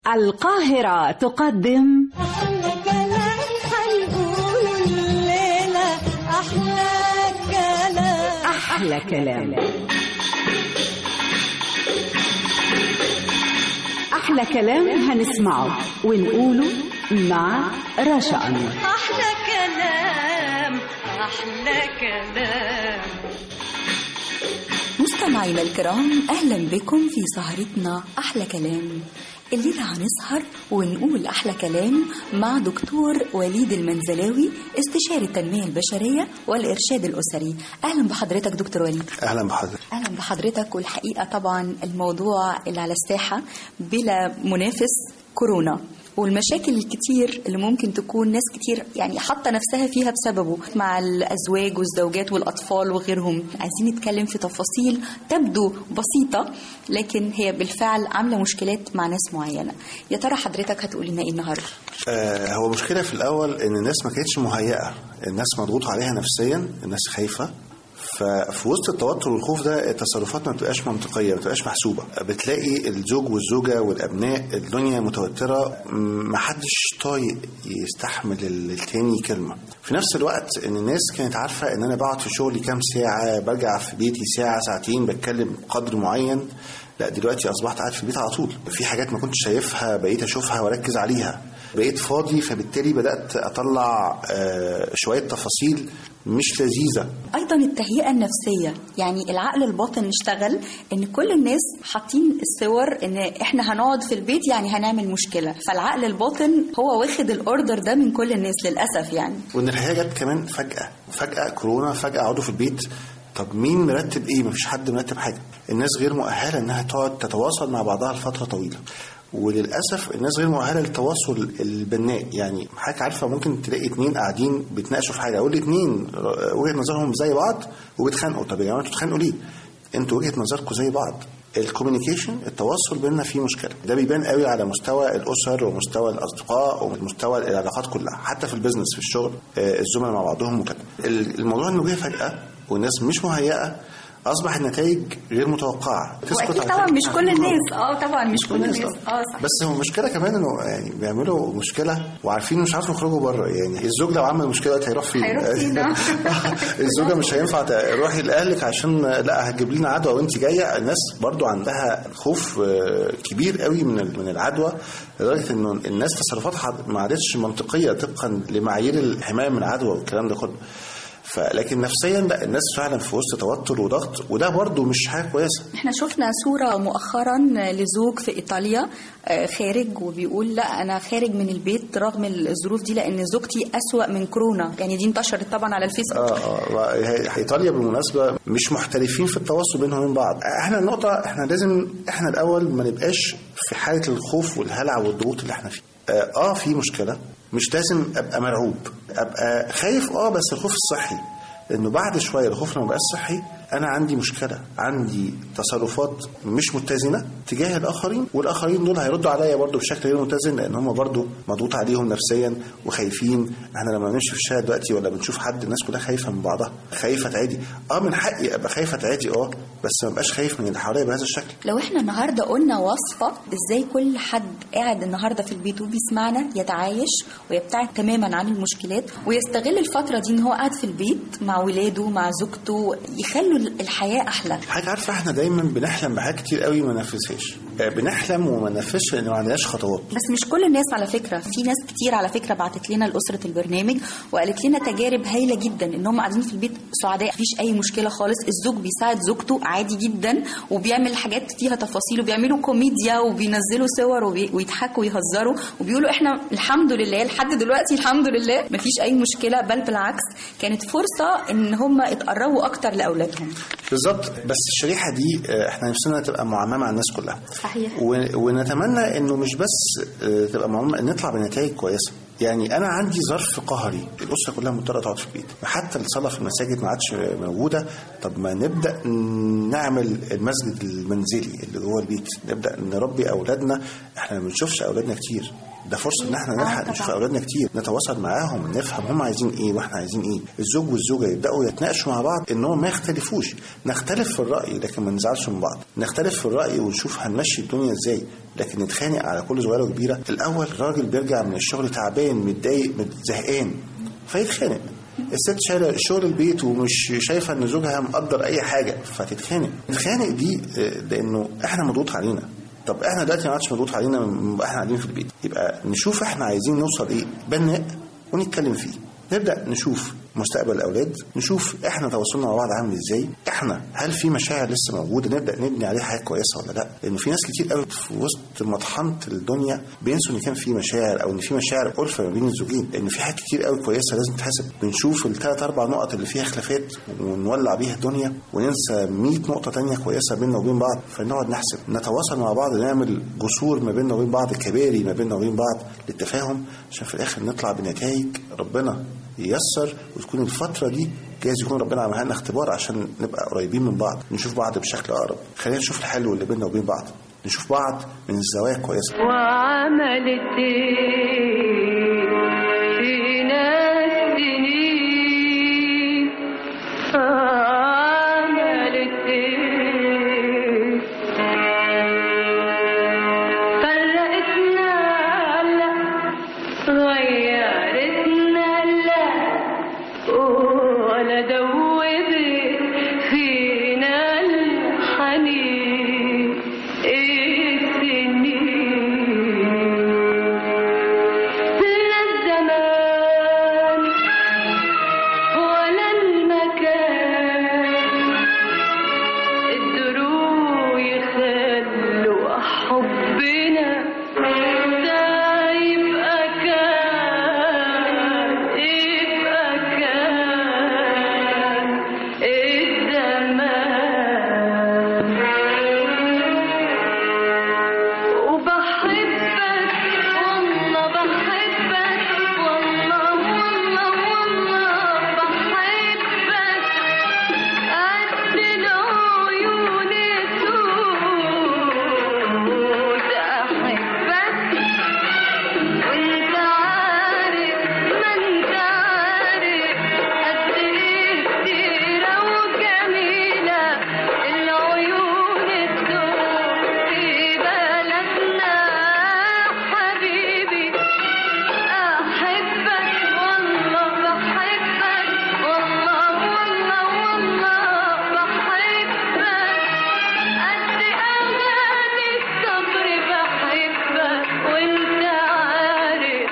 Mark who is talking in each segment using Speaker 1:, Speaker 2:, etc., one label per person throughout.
Speaker 1: القاهرة تقدم
Speaker 2: أحلى كلام هنقوله الليلة أحلى كلام
Speaker 1: أحلى كلام أحلى كلام هنسمعه ونقوله مع رشا أنور
Speaker 2: أحلى كلام أحلى كلام
Speaker 3: مستمعينا الكرام أهلا بكم في سهرتنا أحلى كلام الليلة هنسهر ونقول أحلى كلام مع دكتور وليد المنزلاوي استشاري التنمية البشرية والإرشاد الأسري أهلا بحضرتك دكتور وليد
Speaker 4: اهلا بحضرتك
Speaker 3: أهلا بحضرتك والحقيقة طبعا الموضوع اللي على الساحة بلا منافس كورونا والمشاكل الكتير اللي ممكن تكون ناس كتير يعني حاطه نفسها فيها بسببه مع الازواج والزوجات والاطفال وغيرهم عايزين نتكلم في تفاصيل تبدو بسيطه لكن هي بالفعل عامله مشكلات مع ناس معينه يا ترى حضرتك هتقول لنا ايه النهارده
Speaker 4: آه هو مشكله في الاول ان الناس ما كانتش مهيئه الناس مضغوط عليها نفسيا الناس خايفه ففي وسط التوتر والخوف ده التصرفات ما بتبقاش منطقيه ما بتبقاش محسوبه بتلاقي الزوج والزوجه والابناء الدنيا متوتره ما حدش طايق يستحمل التاني كلمه في نفس الوقت ان الناس كانت عارفه ان انا بقعد في شغلي كام ساعه برجع في بيتي ساعه ساعتين بتكلم قدر معين لا دلوقتي اصبحت قاعد في البيت على طول في حاجات ما كنتش شايفها بقيت اشوفها واركز عليها بقيت فاضي فبالتالي بدات اطلع آه، شويه تفاصيل مش لذيذه
Speaker 3: ايضا التهيئه النفسيه يعني العقل الباطن اشتغل ان كل الناس حاطين الصور ان احنا هنقعد في البيت يعني هنعمل مشكله فالعقل الباطن هو واخد الاوردر ده من كل الناس للاسف يعني
Speaker 4: وان الحياه جت كمان فجاه فجاه كورونا فجاه قعدوا في البيت طب مين مرتب ايه مفيش حد مرتب حاجه الناس غير مؤهله انها تقعد تتواصل مع بعضها لفتره طويله وللاسف الناس غير مؤهله للتواصل البناء يعني حضرتك عارفه ممكن تلاقي اتنين قاعدين بيتناقشوا في حاجه اقول اتنين وجهه نظرهم زي بعض وبيتخانقوا طب يا جماعه انتوا بتتخانقوا ليه؟ انتوا وجهه نظركم زي بعض الكوميونيكيشن التواصل بيننا فيه مشكله ده بيبان قوي على مستوى الاسر ومستوى الاصدقاء ومستوى العلاقات كلها حتى في البيزنس في الشغل آه، الزملاء مع بعضهم وكده الموضوع انه جه فجاه والناس مش مهيئه اصبح النتائج غير متوقعه تسكت
Speaker 3: واكيد
Speaker 4: على
Speaker 3: طبعا
Speaker 4: كده.
Speaker 3: مش كل الناس اه طبعا مش كل الناس اه صح
Speaker 4: بس هو مشكله كمان انه يعني بيعملوا مشكله وعارفين مش عارفوا يخرجوا بره يعني الزوج لو عمل مشكله دلوقتي هيروح فين؟
Speaker 3: هيروح فين، آه.
Speaker 4: الزوجه مش هينفع تروحي لاهلك عشان لا هتجيب لنا عدوى وانت جايه الناس برضو عندها خوف آه، كبير قوي من ال- من العدوى لدرجه انه الناس تصرفاتها ما عادتش منطقيه طبقا لمعايير الحمايه من العدوى والكلام ده كله فلكن نفسيا لا الناس فعلا في وسط توتر وضغط وده برضو مش حاجه كويسه
Speaker 3: احنا شفنا صورة مؤخرا لزوج في ايطاليا آه، خارج وبيقول لا انا خارج من البيت رغم الظروف دي لان زوجتي اسوأ من كورونا يعني دي انتشرت طبعا على الفيسبوك
Speaker 4: اه اه هي- ايطاليا بالمناسبه مش محترفين في التواصل بينهم وبين بعض احنا النقطه احنا لازم احنا الاول ما نبقاش في حاله الخوف والهلع والضغوط اللي احنا فيه اه, آه في مشكله مش لازم ابقى مرعوب ابقى خايف اه بس الخوف الصحي لانه بعد شويه الخوف لما بقاش صحي انا عندي مشكله عندي تصرفات مش متزنه تجاه الاخرين والاخرين دول هيردوا عليا برضو بشكل غير متزن لان هم برضو مضغوط عليهم نفسيا وخايفين احنا لما بنمشي في الشارع دلوقتي ولا بنشوف حد الناس كلها خايفه من بعضها خايفه تعدي اه من حقي ابقى خايفه تعدي اه بس ما بقاش خايف من اللي حواليا بهذا الشكل
Speaker 3: لو احنا النهارده قلنا وصفه ازاي كل حد قاعد النهارده في البيت وبيسمعنا يتعايش ويبتعد تماما عن المشكلات ويستغل الفتره دي ان هو قاعد في البيت مع ولاده مع زوجته يخلوا الحياه احلى
Speaker 4: حاجه عارفه احنا دايما بنحلم بحاجات كتير قوي ما ننفذهاش آه، بنحلم وما ننفذش لان ما عندناش خطوات
Speaker 3: بس مش كل الناس على فكره في ناس كتير على فكره بعتت لنا لاسره البرنامج وقالت لنا تجارب هايله جدا ان هم قاعدين في البيت سعداء مفيش اي مشكله خالص الزوج بيساعد زوجته عادي جدا وبيعمل حاجات فيها تفاصيل وبيعملوا كوميديا وبينزلوا صور وبي... ويضحكوا ويهزروا وبيقولوا احنا الحمد لله لحد دلوقتي الحمد لله مفيش اي مشكله بل بالعكس كانت فرصه ان هم يتقربوا اكتر لاولادهم
Speaker 4: بالظبط بس الشريحه دي آه، احنا نفسنا تبقى معممه على الناس كلها
Speaker 3: صحيح.
Speaker 4: و- ونتمنى انه مش بس آه، تبقى معممه نطلع بنتائج كويسه يعني انا عندي ظرف قهري الاسره كلها مضطره تقعد في البيت حتى الصلاه في المساجد ما عادش موجوده طب ما نبدا نعمل المسجد المنزلي اللي جوه البيت نبدا نربي اولادنا احنا ما بنشوفش اولادنا كتير ده فرصه ان احنا نلحق نشوف اولادنا كتير نتواصل معاهم نفهم هم عايزين ايه واحنا عايزين ايه الزوج والزوجه يبداوا يتناقشوا مع بعض ان هم ما يختلفوش نختلف في الراي لكن ما نزعلش من بعض نختلف في الراي ونشوف هنمشي الدنيا ازاي لكن نتخانق على كل صغيره وكبيره الاول الراجل بيرجع من الشغل تعبان متضايق زهقان فيتخانق الست شايله الشغل البيت ومش شايفه ان زوجها مقدر اي حاجه فتتخانق الخانق دي آه، لانه احنا مضغوط علينا طب احنا دلوقتي ما عادش مضغوط علينا نبقى احنا قاعدين في البيت يبقى نشوف احنا عايزين نوصل ايه بناء ونتكلم فيه نبدا نشوف مستقبل الاولاد نشوف احنا تواصلنا مع بعض عامل ازاي احنا هل في مشاعر لسه موجوده نبدا نبني عليها حاجه كويسه ولا لا لان في ناس كتير قوي في وسط مطحنه الدنيا بينسوا ان كان في مشاعر او ان في مشاعر الفه ما بين الزوجين لان في حاجات كتير قوي كويسه لازم تتحسب بنشوف الثلاث اربع نقط اللي فيها خلافات ونولع بيها الدنيا وننسى 100 نقطه تانية كويسه بيننا وبين بعض فنقعد نحسب نتواصل مع بعض نعمل جسور ما بيننا وبين بعض كباري ما بيننا وبين بعض للتفاهم عشان في الاخر نطلع بنتائج ربنا ييسر وتكون الفتره دي جايز يكون ربنا عملها لنا اختبار عشان نبقى قريبين من بعض نشوف بعض بشكل اقرب خلينا نشوف الحلو اللي بيننا وبين بعض نشوف بعض من الزوايا الكويسه
Speaker 2: وعملت ايه فينا السنين عملت ايه فرقتنا لا غيرتنا لا ولا دوبت فينا الحنين السنين لا الزمان ولا المكان قدروا يخلوا حبنا ده يبقى كان يبقى كان الزمان وبحبك والله بحبك والله والله والله بحبك قد العيون السود أحبك وانت عارف ما انت عارف قد ايه كتيرة وجميلة العيون السود في بلدنا حبيبي أحبك والله بحبك والله والله والله بحبك قد أغاني الصبر بحبك وانت عارف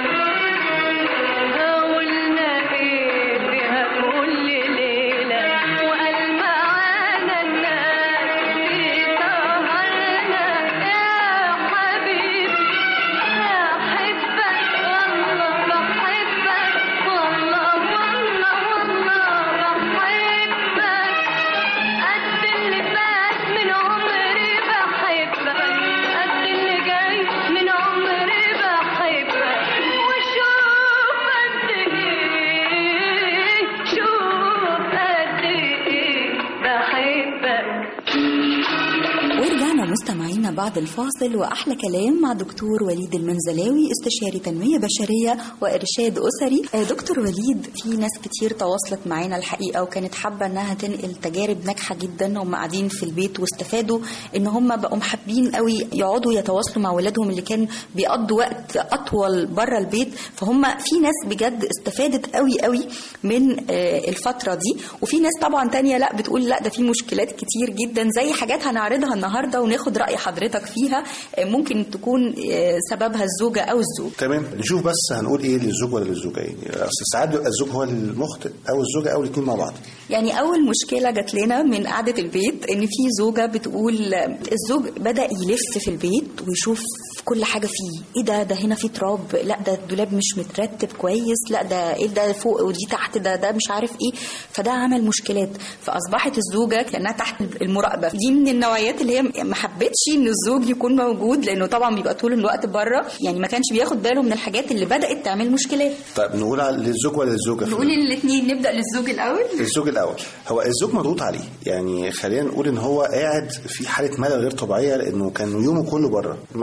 Speaker 2: قولنا ايه فيها كل ليلة وقال معانا الناس في سهرنا يا حبيبي أحبك والله بحبك والله والله والله بحبك قد اللي فات من عمري بحبك قد اللي جاي من عمري بحبك وشوف قد ايه شوف قد ايه بحبك
Speaker 3: ورجعنا مستمعينا بعد الفاصل واحلى كلام مع دكتور وليد المنزلاوي استشاري تنميه بشريه وارشاد اسري آه، دكتور وليد في ناس كتير تواصلت معانا الحقيقه وكانت حابه انها تنقل تجارب ناجحه جدا هم قاعدين في البيت واستفادوا ان هم بقوا محبين قوي يقعدوا يتواصلوا مع ولادهم اللي كان بيقضوا وقت اطول بره البيت فهم في ناس بجد استفادت قوي قوي من آه، الفتره دي وفي ناس طبعا تانية لا بتقول لا ده في مشكلات كتير جدا زي حاجات هنعرضها النهارده وناخد راي حضرتك فيها آه، ممكن تكون آه، سببها الزوجه او الزوج
Speaker 4: تمام نشوف بس هنقول ايه للزوج ولا للزوجه يعني اصل ساعات بيبقى الزوج هو المخطئ او الزوجه او الاثنين مع بعض
Speaker 3: يعني اول مشكله جات لنا من قعده البيت ان في زوجه بتقول آه، الزوج بدا يلف في البيت ويشوف كل حاجه فيه ايه ده ده هنا في تراب لا ده الدولاب مش مترتب كويس لا ده ايه ده فوق ودي تحت ده ده مش عارف ايه فده عمل مشكلات فاصبحت الزوجه كانها تحت المراقبه دي من النوعيات اللي هي ما حبتش ان الزوج يكون موجود لانه طبعا بيبقى طول الوقت بره يعني ما كانش بياخد باله من الحاجات اللي بدات تعمل مشكلات
Speaker 4: طيب نقول على- للزوج ولا للزوجه في
Speaker 3: نقول الاثنين نبدا للزوج الاول
Speaker 4: الزوج الاول هو الزوج مضغوط عليه يعني خلينا نقول ان هو قاعد في حاله ملل غير طبيعيه لانه كان يومه كله بره ما- يعني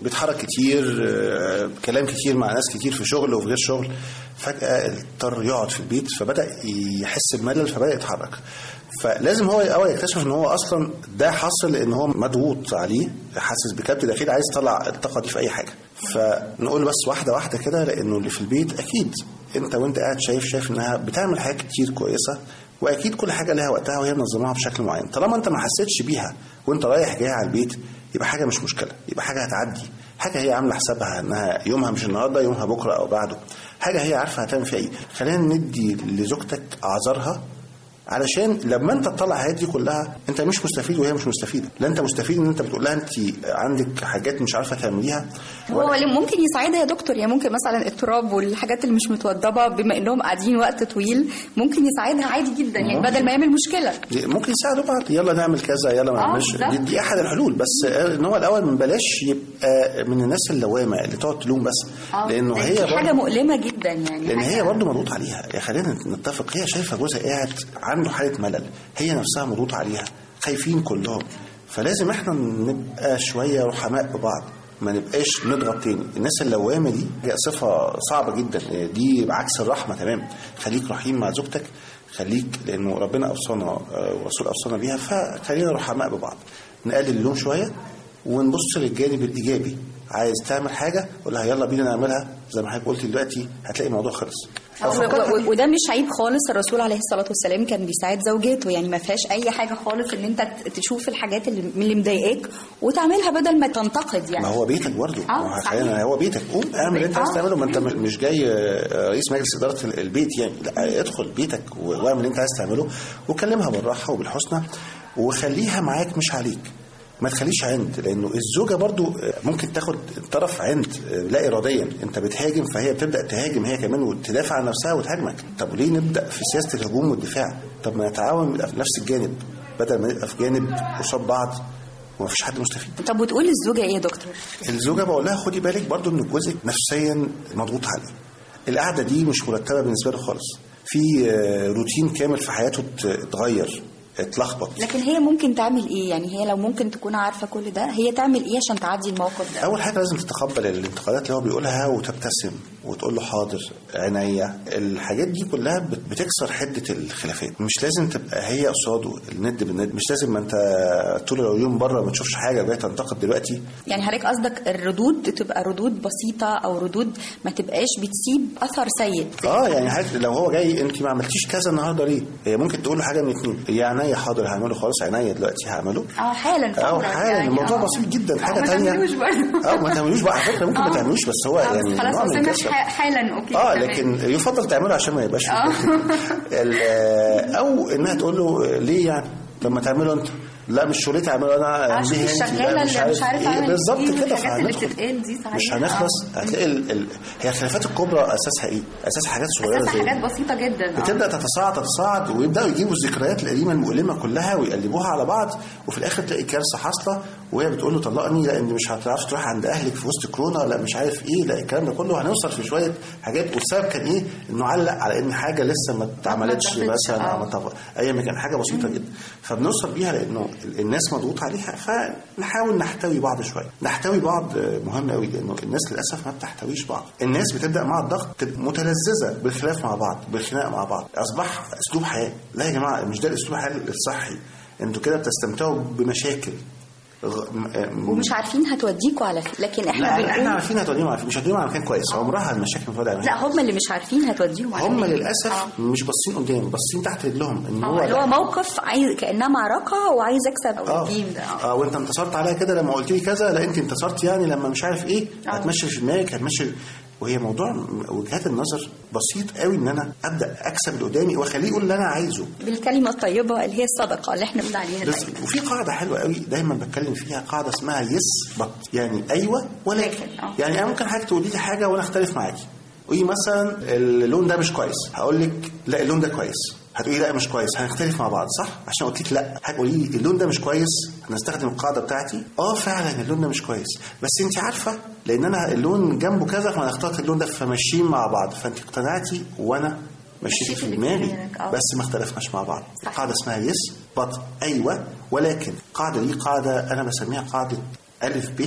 Speaker 4: بيتحرك كتير آه، كلام كتير مع ناس كتير في شغل وفي غير شغل فجاه اضطر يقعد في البيت فبدا يحس بملل فبدا يتحرك فلازم هو الاول يكتشف ان هو اصلا ده حصل لان هو مضغوط عليه حاسس بكبت داخلي عايز يطلع الطاقه دي في اي حاجه فنقول بس واحده واحده كده لانه اللي في البيت اكيد انت وانت قاعد شايف شايف انها بتعمل حاجات كتير كويسه واكيد كل حاجه لها وقتها وهي منظمها بشكل معين طالما انت ما حسيتش بيها وانت رايح جاي على البيت يبقى حاجه مش مشكله يبقى حاجه هتعدي حاجه هي عامله حسابها انها يومها مش النهارده يومها بكره او بعده حاجه هي عارفه هتعمل فيها ايه خلينا ندي لزوجتك اعذارها علشان لما انت تطلع الحاجات دي كلها انت مش مستفيد وهي مش مستفيده لا انت مستفيد ان انت بتقول لها انت عندك حاجات مش عارفه تعمليها
Speaker 3: هو اللي ممكن يساعدها يا دكتور يعني ممكن مثلا التراب والحاجات اللي مش متوضبه بما انهم قاعدين وقت طويل ممكن يساعدها عادي جدا يعني
Speaker 4: ممكن.
Speaker 3: بدل ما يعمل مشكله
Speaker 4: دي ممكن يساعدوا بعض يلا نعمل كذا يلا ما
Speaker 3: آه،
Speaker 4: نعملش
Speaker 3: بالظبط.
Speaker 4: دي, دي احد الحلول بس ان هو الاول من بلاش يبقى من الناس اللوامه اللي تقعد تلوم بس لانه هي
Speaker 3: دي حاجه
Speaker 4: برضه
Speaker 3: مؤلمه جدا يعني
Speaker 4: لان
Speaker 3: حاجة-
Speaker 4: هي برضه مضغوط عليها يا خلينا نتفق هي شايفه جوزها قاعد عنده حاله ملل هي نفسها مضغوط عليها خايفين كلهم فلازم احنا نبقى شويه رحماء ببعض ما نبقاش نضغط تاني الناس اللوامه دي هي صفه صعبه جدا دي عكس الرحمه تمام خليك رحيم مع زوجتك خليك لانه ربنا اوصانا آه، والرسول اوصانا بيها فخلينا رحماء ببعض نقلل اللوم شويه ونبص للجانب الايجابي عايز تعمل حاجه قول لها يلا بينا نعملها زي ما حضرتك قلت دلوقتي هتلاقي الموضوع خلص
Speaker 3: و- و- وده مش عيب خالص الرسول عليه الصلاه والسلام كان بيساعد زوجاته يعني ما فيهاش اي حاجه خالص ان انت ت- تشوف الحاجات اللي من اللي مضايقاك وتعملها بدل ما تنتقد يعني
Speaker 4: ما هو بيتك برضه
Speaker 3: آه،
Speaker 4: ما هو
Speaker 3: صحيح.
Speaker 4: خلينا هو بيتك قوم اعمل اللي انت عايز
Speaker 3: آه.
Speaker 4: تعمله ما انت م- مش جاي آه، رئيس مجلس اداره ال- البيت يعني لا ادخل بيتك و- واعمل اللي انت عايز تعمله وكلمها بالراحه وبالحسنى وخليها معاك مش عليك ما تخليش عند لانه الزوجه برضو آه، ممكن تاخد طرف عند آه، لا اراديا انت بتهاجم فهي بتبدا تهاجم هي كمان وتدافع عن نفسها وتهاجمك طب ليه نبدا في سياسه الهجوم والدفاع طب ما نتعاون نبقى في نفس الجانب بدل ما نبقى في جانب قصاد بعض ومفيش حد مستفيد
Speaker 3: طب وتقول للزوجه ايه يا دكتور
Speaker 4: الزوجه بقول لها خدي بالك برضو ان جوزك نفسيا مضغوط عليه القعده دي مش مرتبه بالنسبه له خالص في آه، روتين كامل في حياته ات- اتغير اتلخبط
Speaker 3: لكن هي ممكن تعمل ايه يعني هي لو ممكن تكون عارفه كل ده هي تعمل ايه عشان تعدي الموقف ده
Speaker 4: اول حاجه لازم تتقبل الانتقادات اللي هو بيقولها وتبتسم وتقول له حاضر عينيا الحاجات دي كلها بت- بتكسر حده الخلافات مش لازم تبقى هي قصاده الند بالند مش لازم ما انت طول اليوم بره ما تشوفش حاجه جاي تنتقد دلوقتي
Speaker 3: يعني حضرتك قصدك الردود تبقى ردود بسيطه او ردود ما تبقاش بتسيب اثر سيء
Speaker 4: اه يعني حاجة لو هو جاي انت ما عملتيش كذا النهارده ليه؟ هي ممكن تقول له حاجه من اتنين يا عينيا حاضر هعمله خلاص عينيا دلوقتي هعمله
Speaker 3: اه حالا
Speaker 4: اه
Speaker 3: فورا
Speaker 4: حالا
Speaker 3: يعني،
Speaker 4: الموضوع
Speaker 3: آه.
Speaker 4: بسيط جدا
Speaker 3: آه،
Speaker 4: حاجه
Speaker 3: ما
Speaker 4: تانية
Speaker 3: تعملوش برضه.
Speaker 4: اه ما تعملوش بقى على فكره ممكن ما
Speaker 3: آه.
Speaker 4: تعملوش بس هو
Speaker 3: آه، بس
Speaker 4: يعني
Speaker 3: خلاص
Speaker 4: نوع من
Speaker 3: أصل
Speaker 4: الكسل.
Speaker 3: ح- حالا اوكي
Speaker 4: اه
Speaker 3: تمام.
Speaker 4: لكن يفضل تعمله عشان ما يبقاش
Speaker 3: آه.
Speaker 4: ال- آه، او انها تقول له ليه يعني طب ما تعمله انت لا مش شغلتي اعمله انا
Speaker 3: آه، شوف
Speaker 4: ليه انت؟ لا،
Speaker 3: الشغالة اللي مش عارف
Speaker 4: ايه
Speaker 3: أعمل
Speaker 4: بالظبط
Speaker 3: إيه
Speaker 4: كده
Speaker 3: والحاجات اللي
Speaker 4: فهندخل.
Speaker 3: بتتقال دي صحيح.
Speaker 4: مش هنخلص هتلاقي ال... ال... هي الخلافات الكبرى اساسها ايه؟ اساسها حاجات صغيره
Speaker 3: اساسا
Speaker 4: زي دي.
Speaker 3: حاجات بسيطه جدا آه.
Speaker 4: بتبدا تتصاعد تتصاعد ويبداوا يجيبوا الذكريات القديمه المؤلمه كلها ويقلبوها على بعض وفي الاخر تلاقي كارثه حاصله وهي بتقول له طلقني لا انت مش هتعرفي تروح عند اهلك في وسط كورونا لا مش عارف ايه لا الكلام ده كله هنوصل في شويه حاجات والسبب كان ايه؟ انه علق على ان حاجه لسه ما اتعملتش
Speaker 3: اتعملتش،
Speaker 4: مثلا او
Speaker 3: آه.
Speaker 4: ما طب- ايا ما كان حاجه بسيطه جدا فبنوصل بيها لانه الناس مضغوط عليها فنحاول نحتوي بعض شويه نحتوي بعض آه، مهم قوي لانه الناس للاسف ما بتحتويش بعض الناس بتبدا مع الضغط تبقى متلذذه بالخلاف مع بعض بالخناق مع بعض اصبح اسلوب حياه لا يا جماعه مش ده الاسلوب الحياه الصحي انتوا كده بتستمتعوا بمشاكل غ- م- م-
Speaker 3: ومش عارفين هتوديكوا على فين لكن احنا
Speaker 4: لا احنا
Speaker 3: بنقول
Speaker 4: عارفين هتوديهم على مش هتوديهم على مكان كويس عمرها المشاكل ما هتودي على مكان
Speaker 3: لا هم اللي مش عارفين هتوديهم على
Speaker 4: هم
Speaker 3: فين.
Speaker 4: للاسف
Speaker 3: آه.
Speaker 4: مش باصين قدام باصين تحت رجلهم ان هو
Speaker 3: اه اللي هو موقف عايز كانها معركه وعايز اكسب او
Speaker 4: اه
Speaker 3: الجيم ده آه.
Speaker 4: اه وانت انتصرت عليا كده لما قلت لي كذا لا انت انتصرت يعني لما مش عارف ايه
Speaker 3: آه.
Speaker 4: هتمشي في دماغك هتمشي وهي موضوع م- وجهات النظر بسيط قوي ان انا ابدا اكسب اللي قدامي واخليه يقول اللي انا عايزه
Speaker 3: بالكلمه الطيبه اللي هي الصدقه اللي احنا بنقول عليها
Speaker 4: بس
Speaker 3: دايما
Speaker 4: وفي قاعده حلوه قوي دايما بتكلم فيها قاعده اسمها يس بط يعني ايوه ولكن
Speaker 3: لكن، آه.
Speaker 4: يعني انا ممكن حضرتك تقولي لي حاجه وانا اختلف معاكي قولي مثلا اللون ده مش كويس هقول لك لا اللون ده كويس هتقولي لا مش كويس هنختلف مع بعض صح عشان قلت لك لا هتقولي لي اللون ده مش كويس هنستخدم القاعده بتاعتي اه فعلا اللون ده مش كويس بس انت عارفه لان انا اللون جنبه كذا فانا اخترت اللون ده فماشيين مع بعض فانت اقتنعتي وانا مشيت
Speaker 3: مشيت
Speaker 4: في
Speaker 3: اللي في
Speaker 4: دماغي
Speaker 3: دماغك، آه.
Speaker 4: بس ما اختلفناش مع بعض
Speaker 3: صح.
Speaker 4: قاعده اسمها يس بط ايوه ولكن القاعده دي قاعده انا بسميها قاعده الف ب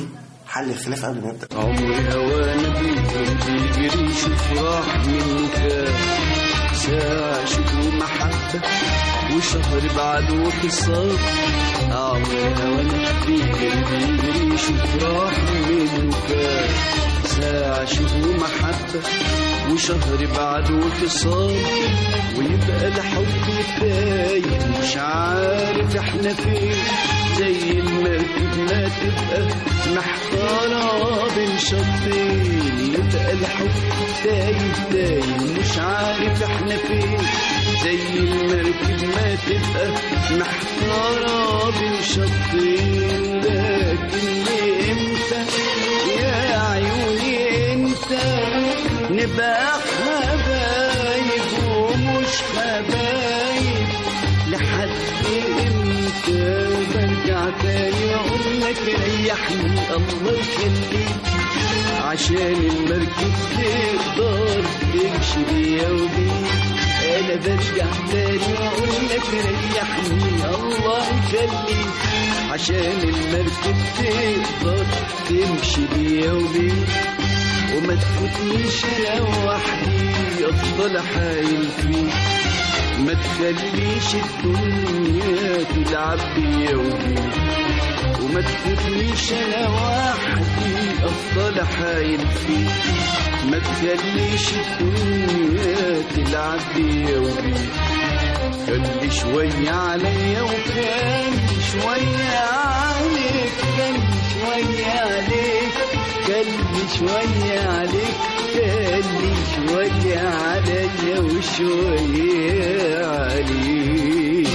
Speaker 4: حل الخلاف قبل ما يبدا
Speaker 5: عمري هوانا بيجري بيجري شوف راح منه كام ساعة شوف ومحبة وشهر بعد وخصام عمري هوانا بيجري بيجري شوف راح منه كام ساعة شوف ومحبة وشهر بعد وخصام ويبقى الحب تايه مش عارف احنا فين زي المركب ما تبقى محتارة بين شطين يبقى الحب تايه تايه مش عارف احنا فين زي المركب ما تبقى محتارة بين شطين لكن امتى يا عيوني انت نبقى حبايب ومش حبايب لحد امتى برجع تاني اقول لك ريحني الله يخليك عشان المركب تقدر تمشي بيا وبيك انا برجع تاني اقول لك ريحني الله يخليك عشان المركب تقدر تمشي بيا وبيك وما تفوتنيش انا وحدي افضل حايل فيك ما تخليش الدنيا تلعب بيا وبيك وما تفوتنيش انا وحدي افضل حايل فيك ما تخليش الدنيا تلعب بيا وبيك خلي شوية عليا وخلي شوية عليك خلي شوية عليك خلي شوية عليك خلي شوية عليا وشوية عليك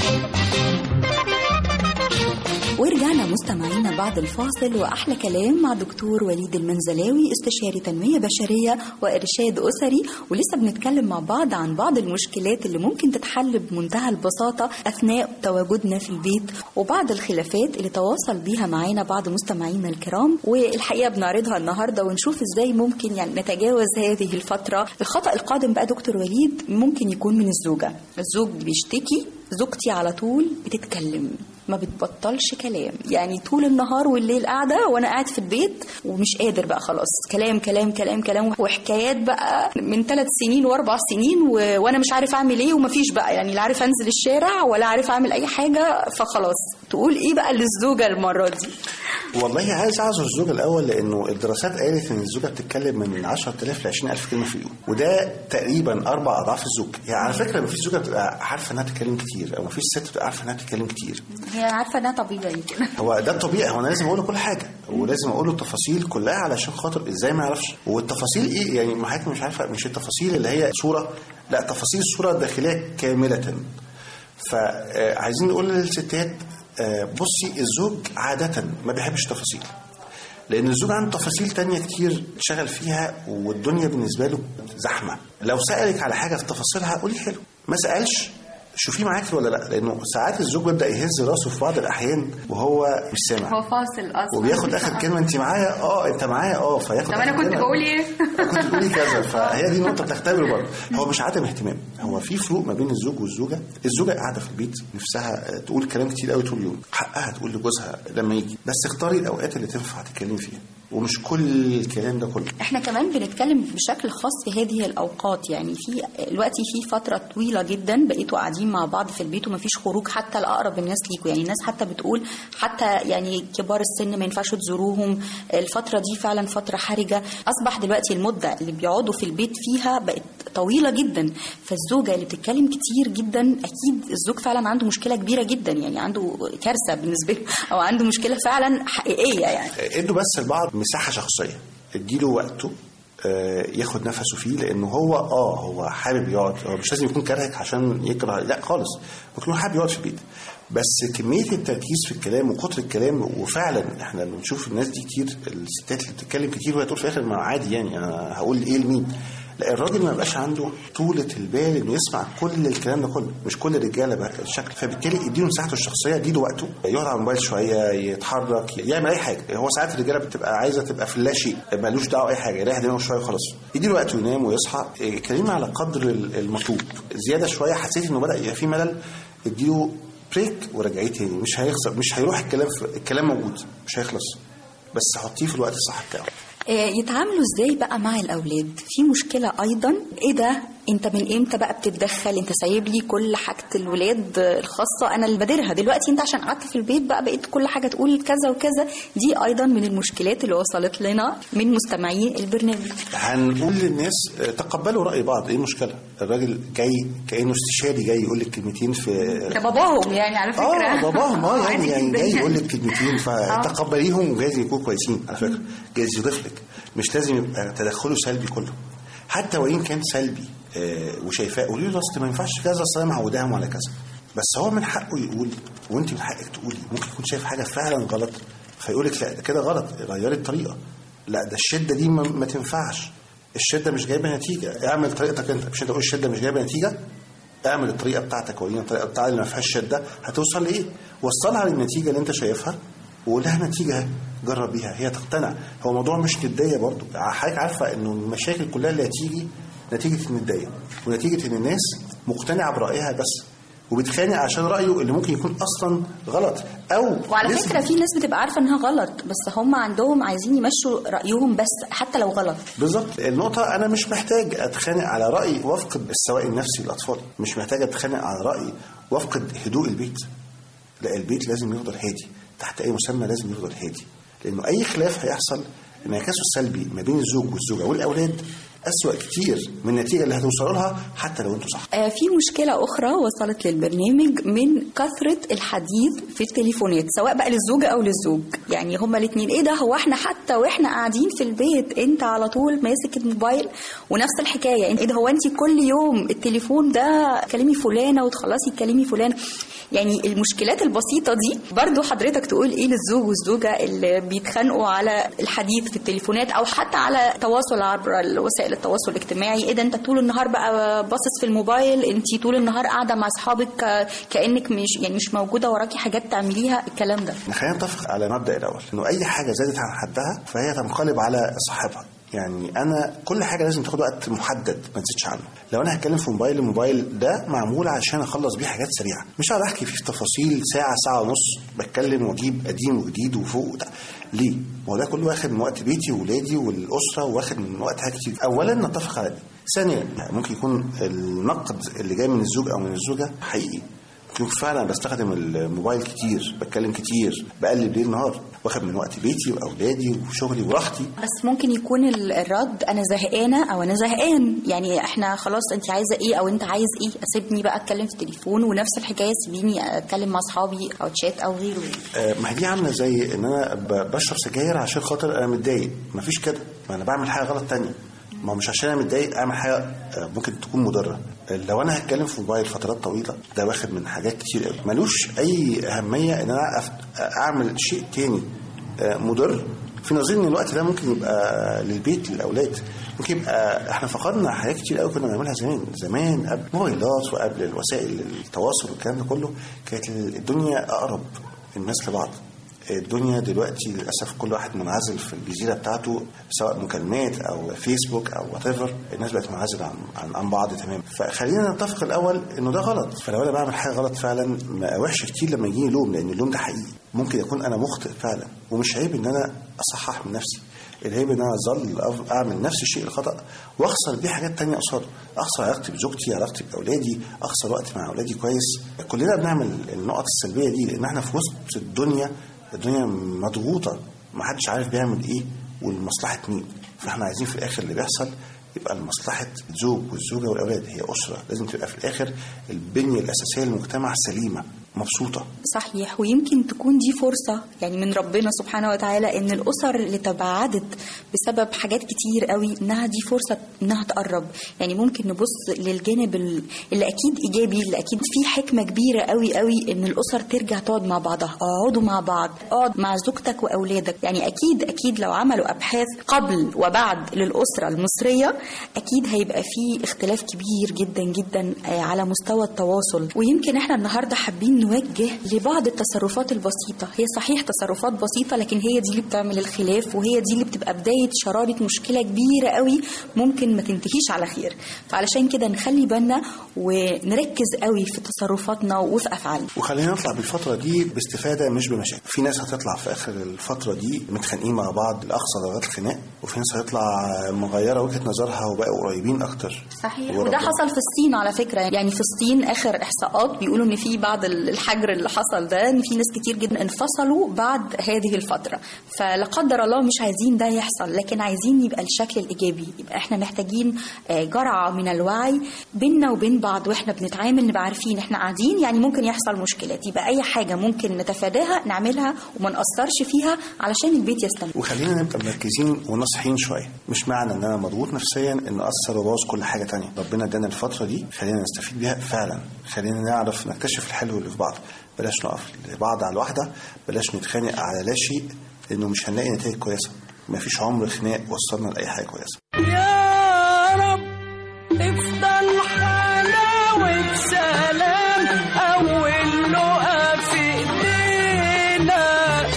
Speaker 3: ورجعنا مستمعينا بعد الفاصل واحلى كلام مع دكتور وليد المنزلاوي استشاري تنميه بشريه وارشاد اسري ولسه بنتكلم مع بعض عن بعض المشكلات اللي ممكن تتحل بمنتهى البساطه اثناء تواجدنا في البيت وبعض الخلافات اللي تواصل بيها معانا بعض مستمعينا الكرام والحقيقه بنعرضها النهارده ونشوف ازاي ممكن يعني نتجاوز هذه الفتره الخطا القادم بقى دكتور وليد ممكن يكون من الزوجه الزوج بيشتكي زوجتي على طول بتتكلم ما بتبطلش كلام يعني طول النهار والليل قاعده وانا قاعد في البيت ومش قادر بقى خلاص كلام كلام كلام كلام وحكايات بقى من ثلاث سنين واربع سنين و... وانا مش عارف اعمل ايه ومفيش بقى يعني لا عارف انزل الشارع ولا عارف اعمل اي حاجه فخلاص تقول ايه بقى للزوجه المره دي
Speaker 4: والله عايز اعذر الزوجه الاول لانه الدراسات قالت ان الزوجه بتتكلم من 10000 ل 20000 كلمه في اليوم وده تقريبا اربع اضعاف الزوج يعني على فكره ما فيش زوجه بتبقى عارفه انها تتكلم كتير او ما فيش ست بتبقى عارفه انها تتكلم كتير
Speaker 3: هي عارفه انها طبيعي يمكن
Speaker 4: هو ده الطبيعي هو انا لازم اقول له كل حاجه ولازم اقول له التفاصيل كلها علشان خاطر ازاي ما يعرفش والتفاصيل ايه يعني ما حضرتك مش عارفه مش التفاصيل اللي هي صوره لا تفاصيل الصوره الداخليه كامله فعايزين نقول للستات آه، بصي الزوج عادة ما بيحبش التفاصيل لأن الزوج عنده تفاصيل تانية كتير شغل فيها والدنيا بالنسبة له زحمة لو سألك على حاجة في تفاصيلها قولي حلو ما سألش شوفيه معاكي ولا لا لأنه ساعات الزوج بيبدأ يهز راسه في بعض الأحيان وهو مش سامع
Speaker 2: هو فاصل اصلا
Speaker 4: وبياخد اخر كلمه انت معايا اه انت معايا اه فياخد
Speaker 2: طب انا
Speaker 4: آخر
Speaker 2: كنت
Speaker 4: كلمة.
Speaker 2: بقول ايه
Speaker 4: كنت بتقولي كذا فهي دي نقطه بتختبره برضه هو مش عدم اهتمام هو في فروق ما بين الزوج والزوجه الزوجه قاعده في البيت نفسها تقول كلام كتير قوي طول اليوم حقها تقول لجوزها لما يجي بس اختاري الاوقات اللي تنفع تتكلمي فيها ومش كل الكلام ده كله
Speaker 3: احنا كمان بنتكلم بشكل خاص في هذه الاوقات يعني في دلوقتي في فتره طويله جدا بقيتوا قاعدين مع بعض في البيت ومفيش خروج حتى لاقرب الناس ليكوا يعني الناس حتى بتقول حتى يعني كبار السن ما ينفعش تزوروهم الفتره دي فعلا فتره حرجه اصبح دلوقتي المده اللي بيقعدوا في البيت فيها بقت طويله جدا فالزوجه اللي بتتكلم كتير جدا اكيد الزوج فعلا عنده مشكله كبيره جدا يعني عنده كارثه بالنسبه له او عنده مشكله فعلا حقيقيه يعني
Speaker 4: ادوا بس لبعض مساحه شخصيه اديله وقته آه، ياخد نفسه فيه لانه هو اه هو حابب يقعد هو مش لازم يكون كارهك عشان يكره لا خالص ممكن يكون حابب يقعد في البيت بس كميه التركيز في الكلام وكتر الكلام وفعلا احنا بنشوف الناس دي كتير الستات اللي بتتكلم كتير وهي تقول في الاخر ما عادي يعني انا هقول ايه لمين لا الراجل ما بقاش عنده طولة البال انه يسمع كل الكلام ده كله مش كل الرجاله بقى الشكل فبالتالي اديله مساحته الشخصيه اديله وقته يقعد على الموبايل شويه يتحرك يعمل اي حاجه هو ساعات الرجاله بتبقى عايزه تبقى في اللاشيء ملوش دعوه اي حاجه يريح دماغه شويه وخلاص اديله وقته ينام ويصحى إيه، كلمه على قدر ال- المطلوب زياده شويه حسيت انه بدا يبقى في ملل اديله بريك ورجعيه تاني مش هيخسر مش هيروح الكلام في الكلام موجود مش هيخلص بس حطيه في الوقت الصح بتاعه
Speaker 3: آه، يتعاملوا ازاي بقى مع الاولاد في مشكله ايضا ايه ده انت من امتى بقى بتتدخل انت سايب لي كل حاجه الولاد الخاصه انا اللي بادرها دلوقتي انت عشان قعدت في البيت بقى بقيت كل حاجه تقول كذا وكذا دي ايضا من المشكلات اللي وصلت لنا من مستمعي البرنامج
Speaker 4: هنقول للناس آه، تقبلوا راي بعض ايه المشكله الراجل جاي كانه استشاري جاي يقول لك كلمتين في
Speaker 3: ده باباهم يعني على فكره
Speaker 4: اه باباهم اه يعني
Speaker 3: عادي
Speaker 4: يعني
Speaker 3: جداً
Speaker 4: جاي يقول لك كلمتين فتقبليهم وجايز يكونوا كويسين على فكره جايز يضيف لك مش لازم يبقى تدخله سلبي كله حتى وان كان سلبي آه وشايفاه قولي له اصل ما ينفعش كذا اصل انا معوداهم على كذا بس هو من حقه يقول وانت من حقك تقولي ممكن يكون شايف حاجه فعلا غلط فيقول لك لا ده كده غلط غيري الطريقه لا ده الشده دي ما, ما تنفعش الشده مش جايبه نتيجه اعمل طريقتك انت مش انت تقول الشده مش جايبه نتيجه اعمل الطريقه بتاعتك ورينا الطريقه بتاعتك اللي ما فيهاش شده هتوصل لايه؟ وصلها للنتيجه اللي انت شايفها وقول لها نتيجه اهي، جرب بيها هي تقتنع هو موضوع مش نديه برضو حضرتك عارفه انه المشاكل كلها اللي هتيجي نتيجه النديه ونتيجه ان الناس مقتنعه برايها بس وبتخانق عشان رايه اللي ممكن يكون اصلا غلط او
Speaker 3: وعلى
Speaker 4: ناس-
Speaker 3: فكره في ناس بتبقى عارفه انها غلط بس هم عندهم عايزين يمشوا رايهم بس حتى لو غلط
Speaker 4: بالظبط النقطة أنا مش محتاج أتخانق على رأي وافقد السواء النفسي للأطفال مش محتاج أتخانق على رأي وافقد هدوء البيت لا البيت لازم يفضل هادي تحت أي مسمى لازم يفضل هادي لأنه أي خلاف هيحصل انعكاسه السلبي ما بين الزوج والزوجة والأولاد أسوأ كتير من النتيجة اللي هتوصلوا لها حتى لو أنتوا صح
Speaker 3: آه، في مشكلة أخرى وصلت للبرنامج من كثرة الحديث في التليفونات سواء بقى للزوجة أو للزوج يعني هما الاتنين إيه ده هو إحنا حتى وإحنا قاعدين في البيت أنت على طول ماسك الموبايل ونفس الحكاية إيه ده هو أنت كل يوم التليفون ده كلمي فلانة وتخلصي تكلمي فلان يعني المشكلات البسيطة دي برضو حضرتك تقول إيه للزوج والزوجة اللي بيتخانقوا على الحديث في التليفونات أو حتى على تواصل عبر وسائل التواصل الاجتماعي ايه ده انت طول النهار بقى باصص في الموبايل انت طول النهار قاعده مع اصحابك ك- كانك مش يعني مش موجوده وراكي حاجات تعمليها الكلام ده
Speaker 4: خلينا نتفق على مبدا الاول انه اي حاجه زادت عن حدها فهي تنقلب على صاحبها يعني انا كل حاجه لازم تاخد وقت محدد ما تزيدش عنه لو انا هتكلم في موبايل الموبايل ده معمول عشان اخلص بيه حاجات سريعه مش هقعد احكي فيه في تفاصيل ساعه ساعه ونص بتكلم واجيب قديم وجديد وفوق وتحت. ليه ما هو ده كله واخد من وقت بيتي وولادي والاسره واخد من وقت حاجات كتير اولا نتفق على دي ثانيا ممكن يكون النقد اللي جاي من الزوج او من الزوجه حقيقي شوف فعلا بستخدم الموبايل كتير بتكلم كتير بقلب ليل نهار واخد من وقت بيتي واولادي وشغلي وراحتي
Speaker 3: بس ممكن يكون ال- الرد انا زهقانه او انا زهقان يعني احنا خلاص انت عايزه ايه او انت عايز ايه اسيبني بقى اتكلم في التليفون ونفس الحكايه سيبيني اتكلم مع اصحابي او تشات او غيره
Speaker 4: آه، ما هي دي عامله زي ان انا ب- بشرب سجاير عشان خاطر انا متضايق مفيش كده ما انا بعمل حاجه غلط تانية ما هو مش عشان انا متضايق اعمل حاجه آه، ممكن تكون مضره آه، لو انا هتكلم في موبايل فترات طويله ده واخد من حاجات كتير قوي ملوش اي اهميه ان انا أف- اعمل شيء تاني آه، مضر في نظري ان الوقت ده ممكن يبقى للبيت للاولاد ممكن يبقى احنا فقدنا حاجات كتير قوي كنا بنعملها زمان زمان قبل موبايلات وقبل الوسائل التواصل والكلام ده كله كانت الدنيا اقرب الناس لبعض الدنيا دلوقتي للاسف كل واحد منعزل في الجزيره بتاعته سواء مكالمات او فيسبوك او وات الناس بقت منعزله عن, عن عن بعض تماما فخلينا نتفق الاول انه ده غلط فلو انا بعمل حاجه غلط فعلا ما وحش كتير لما يجيني لوم لان اللوم ده حقيقي ممكن يكون انا مخطئ فعلا ومش عيب ان انا اصحح من نفسي العيب ان انا اظل أف- اعمل نفس الشيء الخطا واخسر بيه حاجات تانية قصاده اخسر علاقتي بزوجتي علاقتي باولادي اخسر وقت مع اولادي كويس كلنا بنعمل النقط السلبيه دي لان احنا في وسط الدنيا الدنيا مضغوطه ما حدش عارف بيعمل ايه ولمصلحه مين فاحنا عايزين في الاخر اللي بيحصل يبقى لمصلحه الزوج والزوجه والاولاد هي اسره لازم تبقى في الاخر البنيه الاساسيه للمجتمع سليمه مبسوطه
Speaker 3: صحيح ويمكن تكون دي فرصة يعني من ربنا سبحانه وتعالى ان الاسر اللي تباعدت بسبب حاجات كتير قوي انها دي فرصة انها تقرب يعني ممكن نبص للجانب ال- اللي اكيد ايجابي اللي اكيد فيه حكمة كبيرة قوي قوي ان الاسر ترجع تقعد مع بعضها اقعدوا مع بعض اقعد مع زوجتك واولادك يعني اكيد اكيد لو عملوا ابحاث قبل وبعد للاسرة المصرية اكيد هيبقى فيه اختلاف كبير جدا جدا آه، على مستوى التواصل ويمكن احنا النهارده حابين نوجه لبعض التصرفات البسيطة هي صحيح تصرفات بسيطة لكن هي دي اللي بتعمل الخلاف وهي دي اللي بتبقى بداية شرارة مشكلة كبيرة قوي ممكن ما تنتهيش على خير فعلشان كده نخلي بالنا ونركز قوي في تصرفاتنا وفي أفعالنا
Speaker 4: وخلينا نطلع بالفترة دي باستفادة مش بمشاكل في ناس هتطلع في آخر الفترة دي متخانقين مع بعض لأقصى درجات الخناق وفي ناس هتطلع مغيرة وجهة نظرها وبقوا قريبين أكتر
Speaker 3: صحيح
Speaker 4: وربنا-
Speaker 3: وده حصل في الصين على فكره يعني في الصين اخر احصاءات بيقولوا ان في بعد الحجر اللي حصل ده ان في ناس كتير جدا انفصلوا بعد هذه الفتره فلا قدر الله مش عايزين ده يحصل لكن عايزين يبقى الشكل الايجابي يبقى احنا محتاجين آه، جرعه من الوعي بيننا وبين بعض واحنا بنتعامل نبقى عارفين احنا قاعدين يعني ممكن يحصل مشكلات يبقى اي حاجه ممكن نتفاداها نعملها وما نأثرش فيها علشان البيت يستمر
Speaker 4: وخلينا نبقى مركزين وناصحين شويه مش معنى ان انا مضغوط نفسيا ان اثر وبوظ كل حاجه تانية ربنا ادانا الفتره دي خلينا نستفيد بيها فعلا خلينا نعرف نكتشف الحلو اللي في بعض بلاش نقف لبعض على الواحده بلاش نتخانق على لا شيء لانه مش هنلاقي نتائج كويسه مفيش عمر خناق وصلنا لاي حاجه كويسه
Speaker 2: يا رب افضل حلاوة سلام أول لقا في إيدينا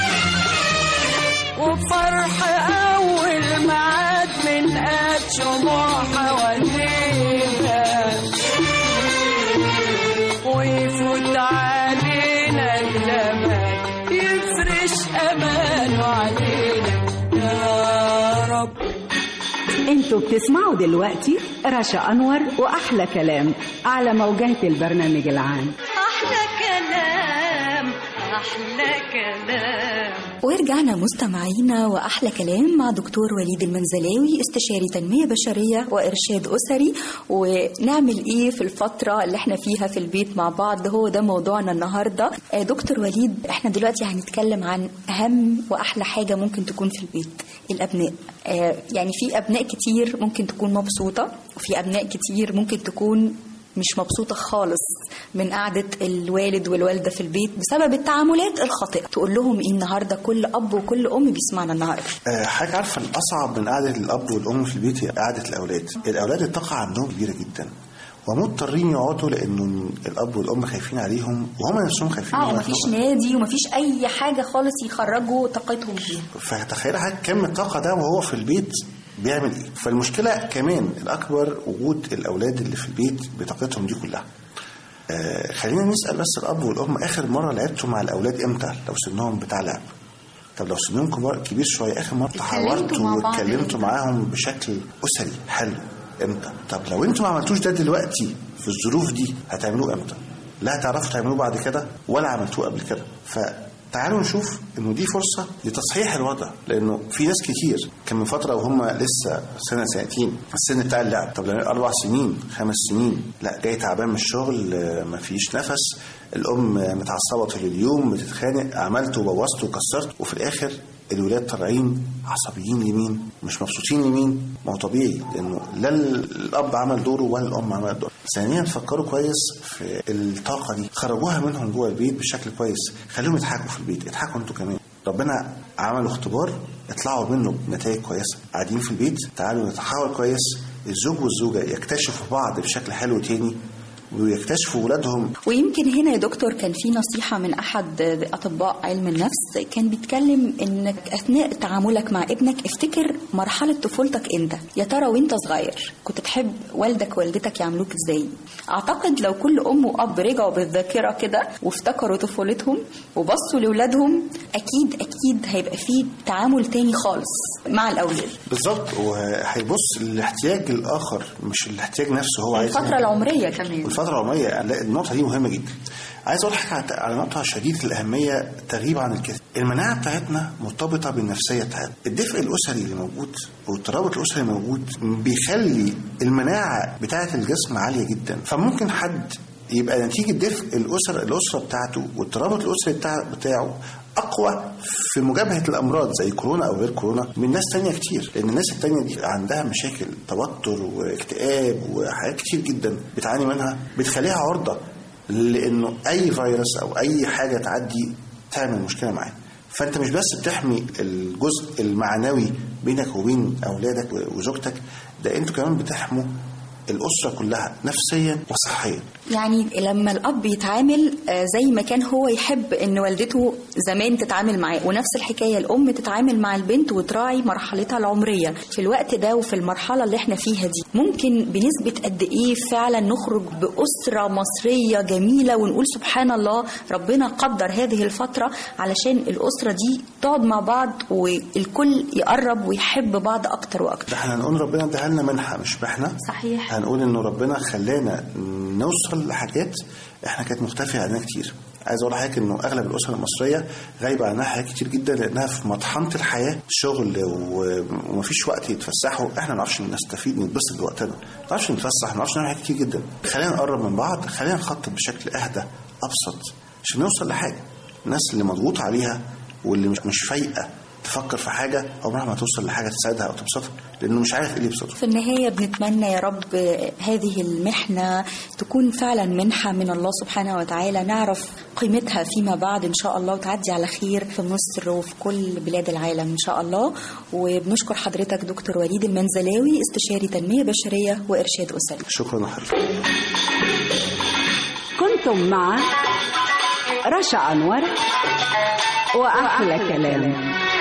Speaker 2: وفرح أول معاد من قد شموع حوالينا ويفوت علينا الجمال يفرش أمانه علينا يا رب
Speaker 1: انتوا بتسمعوا دلوقتي رشا انور واحلى كلام على موجات البرنامج العام
Speaker 2: أحلى كلام أحلى كلام
Speaker 3: ورجعنا مستمعينا واحلى كلام مع دكتور وليد المنزلاوي استشاري تنميه بشريه وارشاد اسري ونعمل ايه في الفتره اللي احنا فيها في البيت مع بعض هو ده موضوعنا النهارده آه، دكتور وليد احنا دلوقتي هنتكلم عن اهم واحلى حاجه ممكن تكون في البيت الابناء آه، يعني في ابناء كتير ممكن تكون مبسوطه وفي ابناء كتير ممكن تكون مش مبسوطة خالص من قعدة الوالد والوالدة في البيت بسبب التعاملات الخاطئة تقول لهم ايه النهاردة كل أب وكل أم بيسمعنا النهاردة
Speaker 4: آه، حاجة عارفة الأصعب من قعدة الأب والأم في البيت هي قعدة الأولاد الأولاد الطاقة عندهم كبيرة جدا ومضطرين يقعدوا لأنه الأب والأم خايفين عليهم وهم نفسهم خايفين
Speaker 3: اه
Speaker 4: عليهم.
Speaker 3: ومفيش نادي ومفيش أي حاجة خالص يخرجوا طاقتهم فيها
Speaker 4: فتخيل حضرتك كم الطاقة ده وهو في البيت بيعمل ايه فالمشكلة كمان الأكبر وجود الأولاد اللي في البيت بطاقتهم دي كلها آه خلينا نسأل بس الأب والأم آخر مرة لعبتوا مع الأولاد إمتى لو سنهم بتاع لعب طب لو سنهم كبار كبير شوية آخر مرة
Speaker 3: اتكلمتوا
Speaker 4: تحاورتوا
Speaker 3: مع بعض
Speaker 4: واتكلمتوا
Speaker 3: إمتى؟
Speaker 4: معاهم بشكل أسري حلو إمتى طب لو أنتوا ما عملتوش ده دلوقتي في الظروف دي هتعملوه إمتى لا هتعرفوا تعملوه بعد كده ولا عملتوه قبل كده فتعالوا نشوف انه دي فرصه لتصحيح الوضع لانه في ناس كتير كان من فتره وهم لسه سنه سنتين السن بتاع اللعب طب لو اربع سنين خمس سنين لا جاي تعبان من الشغل آه، مفيش نفس الام متعصبه طول اليوم بتتخانق عملت وبوظت وكسرت وفي الاخر الولاد طالعين عصبيين لمين مش مبسوطين لمين ما هو طبيعي لانه لا الاب عمل دوره ولا الام عملت دوره ثانيا فكروا كويس في الطاقه دي خرجوها منهم جوه البيت بشكل كويس خليهم يضحكوا في البيت اضحكوا انتوا كمان ربنا عملوا اختبار اطلعوا منه بنتائج كويسه قاعدين في البيت تعالوا نتحاور كويس الزوج والزوجه يكتشفوا بعض بشكل حلو تاني ويكتشفوا ولادهم
Speaker 3: ويمكن هنا يا دكتور كان في نصيحة من أحد أطباء علم النفس كان بيتكلم إنك أثناء تعاملك مع ابنك افتكر مرحلة طفولتك أنت يا ترى وأنت صغير كنت تحب والدك ووالدتك يعملوك إزاي أعتقد لو كل أم وأب رجعوا بالذاكرة كده وافتكروا طفولتهم وبصوا لأولادهم أكيد أكيد هيبقى في تعامل تاني خالص مع الأولاد
Speaker 4: بالظبط وهيبص للاحتياج الاخر مش الاحتياج نفسه هو عايز
Speaker 3: الفترة العمرية كمان
Speaker 4: الفترة العمرية لا، النقطة دي مهمة جدا. عايز أقول لك على- على نقطة شديدة الأهمية تغيب عن الكثير. المناعة بتاعتنا مرتبطة بالنفسية بتاعتنا. الدفء الأسري اللي موجود والترابط الأسري اللي موجود بيخلي المناعة بتاعة الجسم عالية جدا. فممكن حد يبقى نتيجة دفء الأسر الأسرة بتاعته والترابط الأسري بتاع بتاعه أقوى في مجابهة الأمراض زي كورونا أو غير كورونا من ناس تانية كتير لأن الناس التانية دي عندها مشاكل توتر واكتئاب وحاجات كتير جدا بتعاني منها بتخليها عرضة لأنه أي فيروس أو أي حاجة تعدي تعمل مشكلة معاه فأنت مش بس بتحمي الجزء المعنوي بينك وبين أولادك وزوجتك ده أنتوا كمان بتحموا الاسره كلها نفسيا وصحيا
Speaker 3: يعني لما الاب يتعامل آه، زي ما كان هو يحب ان والدته زمان تتعامل معاه ونفس الحكايه الام تتعامل مع البنت وتراعي مرحلتها العمريه في الوقت ده وفي المرحله اللي احنا فيها دي ممكن بنسبه قد ايه فعلا نخرج باسره مصريه جميله ونقول سبحان الله ربنا قدر هذه الفتره علشان الاسره دي تقعد مع بعض والكل يقرب ويحب بعض اكتر واكتر
Speaker 4: ده احنا هنقول ربنا اداها لنا منحه مش احنا
Speaker 3: صحيح
Speaker 4: هنقول انه ربنا خلانا نوصل لحاجات احنا كانت مختفيه عننا كتير عايز اقول لحضرتك انه اغلب الاسر المصريه غايبه عنها حاجات كتير جدا لانها في مطحنه الحياه شغل و- ومفيش وقت يتفسحوا احنا ما نعرفش نستفيد نتبسط بوقتنا ما نعرفش نتفسح ما نعرفش نعمل حاجات كتير جدا خلينا نقرب من بعض خلينا نخطط بشكل اهدى ابسط عشان نوصل لحاجه الناس اللي مضغوط عليها واللي مش مش فايقه تفكر في حاجه عمرها ما توصل لحاجه تساعدها او تبسطها لانه مش عارف ايه اللي يبسطه
Speaker 3: في النهاية بنتمنى يا رب هذه المحنة تكون فعلا منحة من الله سبحانه وتعالى نعرف قيمتها فيما بعد إن شاء الله وتعدي على خير في مصر وفي كل بلاد العالم إن شاء الله وبنشكر حضرتك دكتور وليد المنزلاوي استشاري تنمية بشرية وإرشاد أسري
Speaker 4: شكرا لحضرتك
Speaker 1: كنتم مع رشا أنور وأحلى كلام